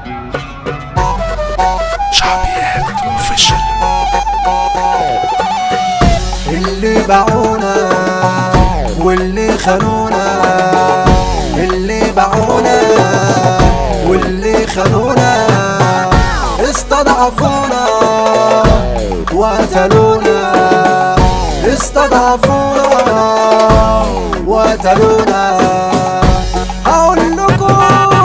شعبيات اوفيشال اللي باعونا واللي خانونا اللي باعونا واللي خانونا استضعفونا وقتلونا استضعفونا وقتلونا هقول لكم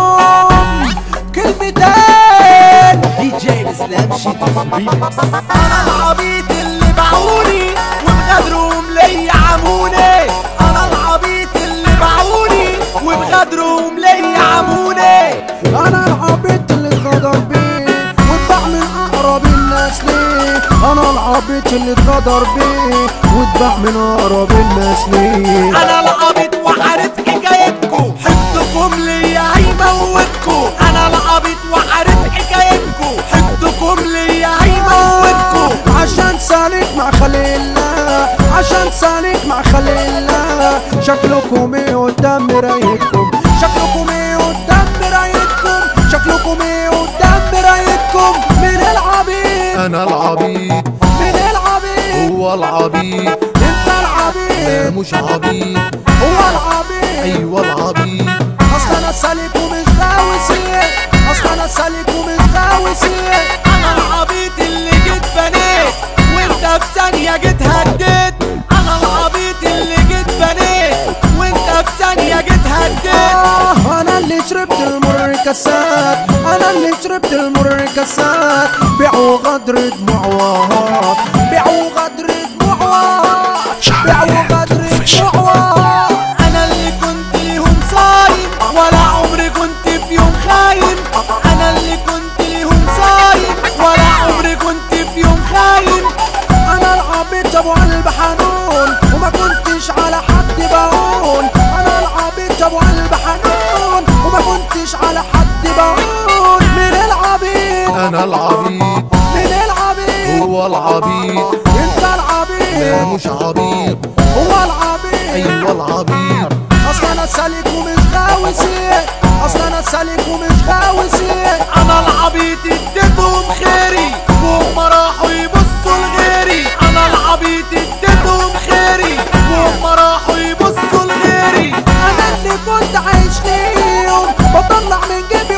كلمتين دي جي اسلام شيتوس ريمكس انا العبيط اللي باعوني وبغدرهم ليا عموني انا العبيط اللي باعوني وبغدرهم ليا عموني انا العبيط اللي اتغدر بيه واتباع من اقرب الناس ليه انا العبيط اللي اتغدر بيه واتباع من اقرب الناس ليه انا العبيط وعارف حكايتكو حقدكم ليا هيموتكو انا العبيط وعارف حكايتكو حقدكم ليا هيموتكو عشان سالك مع خليل الله عشان سالك مع خليل الله شكلكم ايه قدام مرايتكم شكلكم ايه قدام مرايتكم شكلكم ايه قدام مرايتكم من العبيط انا العبيط من العبيط هو العبيط انت العبيط مش عبيط هو العبيط ايوه العبيط اصل انا سالك ومش غاوي سير اصل انا سالك ومش غاوي سير انا العبيط اللي جيت بنيت وانت في ثانية جيت هديت انا العبيط اللي جيت بنيت وانت في ثانية جيت هديت آه انا اللي شربت المر كاسات انا اللي شربت المر كاسات بيعوا غدر دموع وهات بيعوا غدر دموع وهات بيعوا غدر دموع وهات انا اللي كنت ليهم صايم ولا عمري كنت في يوم خاين انا اللي كنت ليهم صايم ولا عمري كنت في يوم خاين انا العبيط ابو قلب حنون وما كنتش على حد بقول انا العبيط ابو قلب حنون وما كنتش على حد بقول من العبيط انا العبيط من العبيط هو العبيط انت العبيط مش عبيط هو العبيط ايوه العبيط اصل انا سالك ومش غاوي سير اصل انا سالك ومش غاوي سير انا العبيط اديتهم خيري وهم راحوا يبصوا لغيري انا العبيط اديتهم خيري وهم راحوا يبصوا لغيري انا اللي كنت عايش ليهم بطلع من جيبي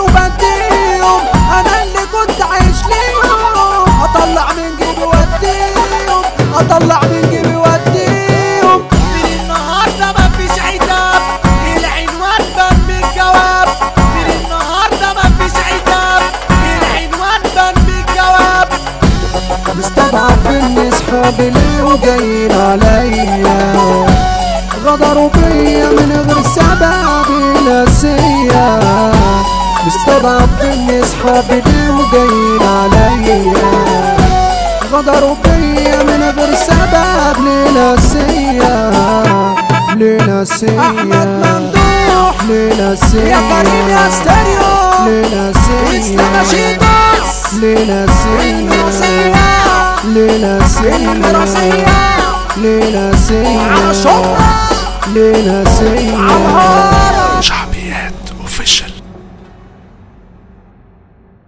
وبديهم انا اللي كنت عايش ليهم اطلع من جيبي واديهم اطلع من جيبي واديهم من النهارده مفيش عتاب العنوان بان بالجواب من النهارده مفيش عتاب العنوان بان بالجواب مستضعفين اصحابي ليه وجايين عليا غدروا بيا من غير سبب ناسية مستضعفين اصحابي ليه وجايين عليا غدروا بيا من غير سبب لناسية لناسية احمد ممدوح لناسية يا كريم يا ستيريو لناسية لناسية لناسية لناسية لناسية